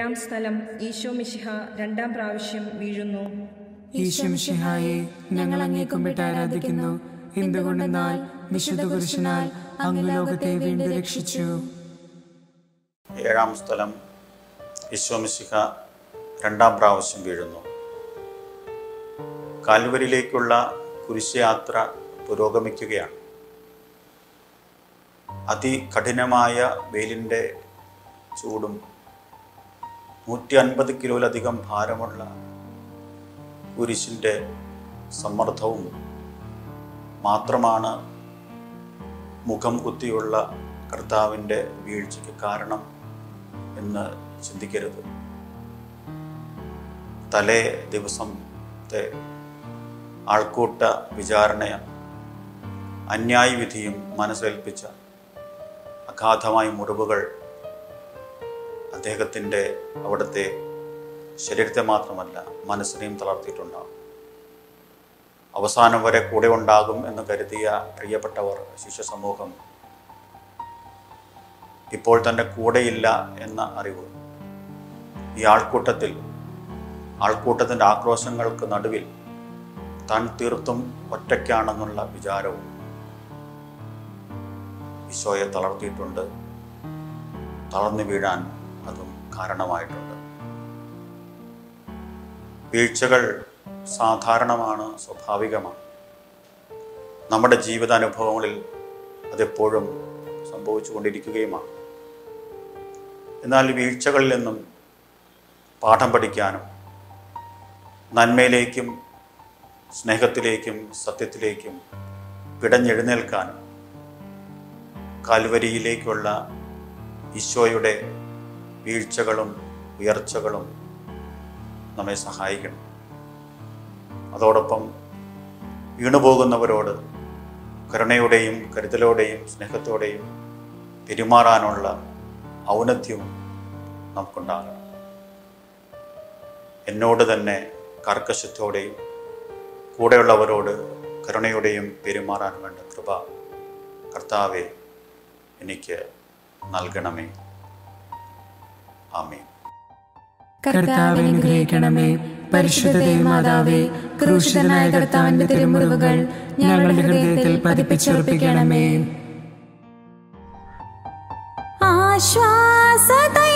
ഏഴാം സ്ഥലം ഈശോ മിശിഹ രണ്ടാം പ്രാവശ്യം വീഴുന്നു ഈശ്വമിഷിഹായെ ഞങ്ങൾ അങ്ങേ കുമ്പിട്ട് ആരാധിക്കുന്നു എന്തുകൊണ്ടെന്നാൽ വിശുദ്ധ പുരുഷനാൽ അങ്ങ് ലോകത്തെ വീണ്ടും രക്ഷിച്ചു ഏഴാം സ്ഥലം വിശ്വമിശിഹ രണ്ടാം പ്രാവശ്യം വീഴുന്നു കാൽവരിയിലേക്കുള്ള കുരിശയാത്ര പുരോഗമിക്കുകയാണ് അതികഠിനമായ വെയിലിൻ്റെ ചൂടും നൂറ്റി അൻപത് കിലോയിലധികം ഭാരമുള്ള കുരിശിൻ്റെ സമ്മർദ്ദവും മാത്രമാണ് മുഖം കുത്തിയുള്ള കർത്താവിൻ്റെ വീഴ്ചയ്ക്ക് കാരണം എന്ന് ചിന്തിക്കരുത് തലേ ദിവസത്തെ ആൾക്കൂട്ട വിചാരണ അന്യായ വിധിയും മനസ്സേൽപ്പിച്ച അഗാധമായ മുറിവുകൾ അദ്ദേഹത്തിൻ്റെ അവിടുത്തെ ശരീരത്തെ മാത്രമല്ല മനസ്സിനെയും തളർത്തിയിട്ടുണ്ടാകും അവസാനം വരെ കൂടെ ഉണ്ടാകും എന്ന് കരുതിയ പ്രിയപ്പെട്ടവർ ശിഷ്യ സമൂഹം ഇപ്പോൾ തന്നെ കൂടെയില്ല എന്ന അറിവ് ഈ ആൾക്കൂട്ടത്തിൽ ആൾക്കൂട്ടത്തിൻ്റെ ആക്രോശങ്ങൾക്ക് നടുവിൽ താൻ തീർത്തും ഒറ്റയ്ക്കാണെന്നുള്ള വിചാരവും ഈശോയെ തളർത്തിയിട്ടുണ്ട് തളർന്നു വീഴാൻ അതും കാരണമായിട്ടുണ്ട് വീഴ്ചകൾ സാധാരണമാണ് സ്വാഭാവികമാണ് നമ്മുടെ ജീവിതാനുഭവങ്ങളിൽ അതെപ്പോഴും സംഭവിച്ചു കൊണ്ടിരിക്കുകയുമാണ് എന്നാൽ വീഴ്ചകളിൽ നിന്നും പാഠം പഠിക്കാനും നന്മയിലേക്കും സ്നേഹത്തിലേക്കും സത്യത്തിലേക്കും പിടഞ്ഞെഴുന്നേൽക്കാനും കാൽവരിയിലേക്കുള്ള ഈശോയുടെ വീഴ്ചകളും ഉയർച്ചകളും നമ്മെ സഹായിക്കണം അതോടൊപ്പം വീണുപോകുന്നവരോട് കരുണയോടെയും കരുതലോടെയും സ്നേഹത്തോടെയും പെരുമാറാനുള്ള ഔന്നത്യവും നമുക്കുണ്ടാകണം എന്നോട് തന്നെ കർക്കശത്തോടെയും കൂടെയുള്ളവരോട് കരുണയോടെയും പെരുമാറാൻ വേണ്ട കൃപ കർത്താവെ എനിക്ക് നൽകണമേ ആമേ കർത്താവെ അനുഗ്രഹിക്കണമേ പരിശുദ്ധ മാതാവേ ക്രൂശിതനായ കർത്താവിന്റെ തിരുമുറിവുകൾ ഞങ്ങളുടെ ഹൃദയത്തിൽ പതിപ്പിച്ചുറപ്പിക്കണമേ ആശ്വാസത